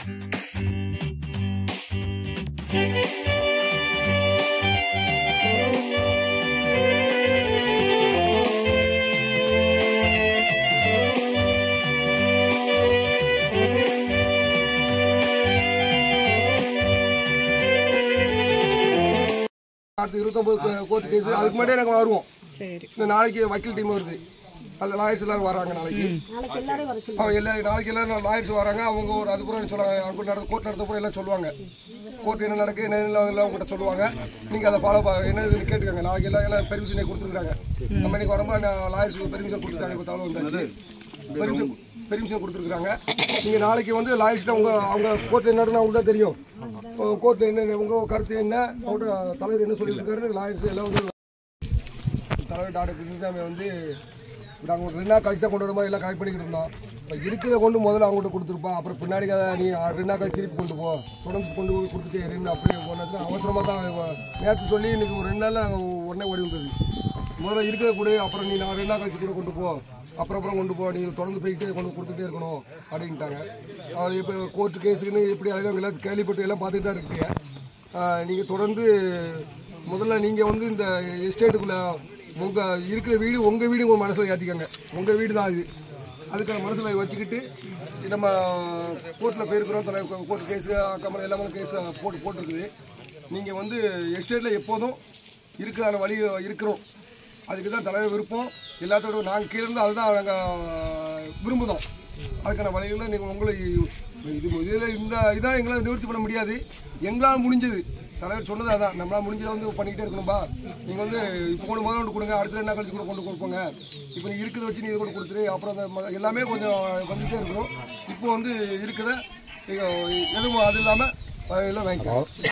அடுத்து இருபத்தொம்பது court case அதுக்கு முன்னாடியே நாங்கள் வருவோம் சரி இந்த நாளைக்கு வக்கீல் டீம் வருது அதில் லாயர்ஸ் எல்லாரும் வராங்க நாளைக்கு அவங்க எல்லாரும் நாளைக்கு எல்லாரும் லாயர்ஸ் வராங்க அவங்க ஒரு அதுக்கப்புறம் சொல்லுவாங்க அவங்க நடந்த கோர்ட் நடத்தப்போ எல்லாம் சொல்லுவாங்க கோர்ட் என்ன நடக்கு என்ன இல்லை எல்லாம் உங்கள்கிட்ட சொல்லுவாங்க நீங்கள் அதை ஃபாலோ என்ன இதுன்னு கேட்டுக்கோங்க நாளைக்கு எல்லாம் எல்லாம் பெர்மிஷனை கொடுத்துருக்காங்க நம்ம இன்னைக்கு வரும்போது லாயர்ஸ் பெர்மிஷன் கொடுத்துருக்காங்க இப்போ தகவல் வந்தாச்சு பெர்மிஷன் பெர்மிஷன் கொடுத்துருக்காங்க நீங்கள் நாளைக்கு வந்து லாயர்ஸ்ட்டு அவங்க அவங்க கோர்ட்டில் என்ன அவங்களுக்கு தான் தெரியும் கோர்ட்டில் என்ன உங்கள் கருத்து என்ன அவங்க தலைவர் என்ன சொல்லியிருக்காரு லாயர்ஸ் எல்லாம் வந்து தலைவர் டாக்டர் கிருஷ்ணசாமி வந்து நாங்கள் ஒரு ரெண்டு நாள் கழிச்சு தான் கொண்டு வர மாதிரி எல்லாம் கலெக்ட் பண்ணிக்கிட்டு இருந்தோம் இப்போ இருக்கிறத கொண்டு முதல்ல அவங்கள்ட்ட கொடுத்துருப்பா அப்புறம் பின்னாடி அதை நீ ரெண்டு நாள் கழிச்சு திருப்பி கொண்டு போ தொடர்ந்து கொண்டு போய் கொடுத்துட்டு ரெண்டு அப்படியே போனது அவசரமாக தான் நேற்று சொல்லி இன்னைக்கு ஒரு ரெண்டு நாள் நாங்கள் உடனே ஓடி வந்தது முதல்ல இருக்கிறத கொடு அப்புறம் நீ நான் ரெண்டு நாள் கழிச்சு கூட கொண்டு போ அப்புறம் அப்புறம் கொண்டு போ நீங்கள் தொடர்ந்து போயிட்டு கொண்டு கொடுத்துட்டே இருக்கணும் அப்படின்ட்டாங்க அவர் இப்போ கோர்ட்டு கேஸுக்குன்னு எப்படி அழகாக எல்லாம் கேள்விப்பட்டு எல்லாம் பார்த்துட்டு தான் இருக்கீங்க நீங்கள் தொடர்ந்து முதல்ல நீங்கள் வந்து இந்த எஸ்டேட்டுக்குள்ளே உங்கள் இருக்கிற வீடு உங்கள் வீடு உங்கள் மனசில் ஏற்றிக்கங்க உங்கள் வீடு தான் இது அதுக்கான மனசில் வச்சுக்கிட்டு நம்ம கோர்ட்டில் போயிருக்கிறோம் தலை கோர்ட் கேஸு கமல் எல்லாமே கேஸ் போட்டு போட்டிருக்குது நீங்கள் வந்து எஸ்டேட்டில் எப்போதும் இருக்கிற வழி இருக்கிறோம் அதுக்கு தான் தலைவர் விருப்பம் எல்லாத்தோட நாங்கள் கீழே இருந்து அதுதான் நாங்கள் விரும்புதோம் அதுக்கான வழிகளை நீங்கள் உங்களை இது இதில் இந்த இதான் எங்களால் நிவர்த்தி பண்ண முடியாது எங்களால் முடிஞ்சது தலைவர் சொன்னது அதான் நம்மளால் முடிஞ்சதை வந்து பண்ணிக்கிட்டே இருக்கணும்பா நீங்கள் வந்து இப்போ கொண்டு முதல்ல கொண்டு கொடுங்க அடுத்த என்ன கழிச்சு கூட கொண்டு கொடுப்போங்க இப்போ நீ இருக்கிறத வச்சு நீ இதை கொண்டு கொடுத்துரு அப்புறம் அந்த ம- எல்லாமே கொஞ்சம் வந்துகிட்டே இருக்கணும் இப்போ வந்து இருக்கிறத எதுவும் அது இல்லாமல் எல்லாம் வாங்கிக்கலாம்